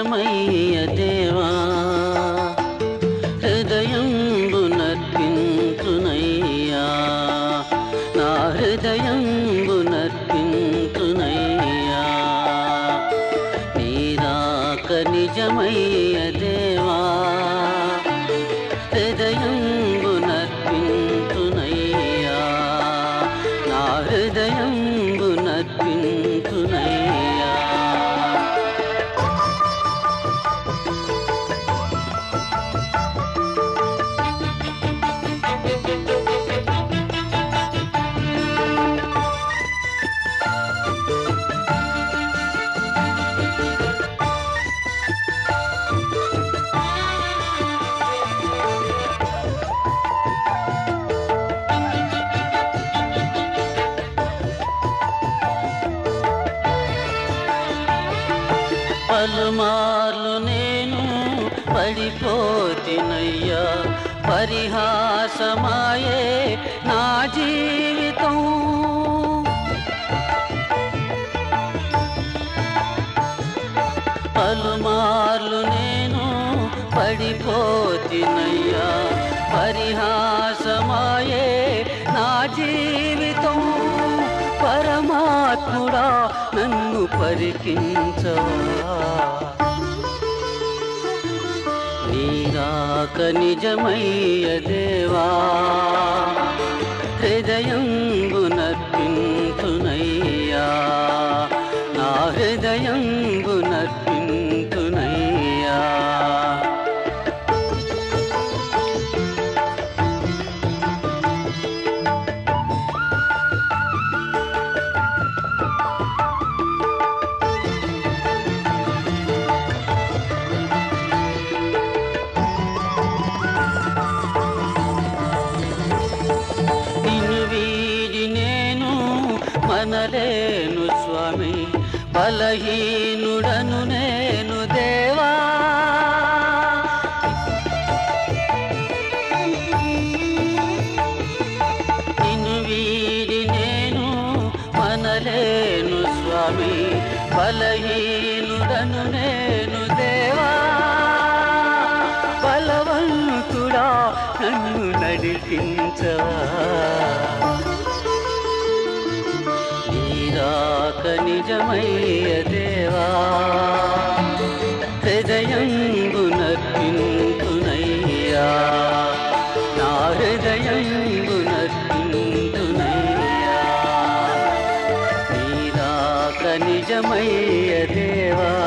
నిజమయ్య దేవా హృదయంబు నర్పించునయ్యా నా హృదయంబు నర్పించునయ్యా నీరాక నిజమయ్య దేవా హృదయంబు నర్పించునయ్యా నా హృదయంబు నర్పించునయ్యా పలుమార్లు నేను పడిపోతినయ్యా పరిహాసమాయే నా జీవితం పలుమార్లు నేను పడిపోతినయ్యా పరిహాసమాయే నా జీవితం పరమాత్ముడా నన్ను పరికించవా నీరాక నిజమయ్య దేవా హృదయంబు నర్పించునయ్యా నా హృదయంబు నర్పించునయ్యా నిన్ను వీడి నేను మనలేను స్వామి బలహీనుడను నేను దేవా నిన్ను వీడి నేను మనలేను స్వామి బలహీనుడను నేను దేవా బలవంతుడా నన్ను నడిపించవా నీరాక నిజమయ్య దేవా హృదయంబు నర్పింతునయ్యా నా హృదయంబు నర్పింతునయ్యా నీరాక నిజమయ్య దేవా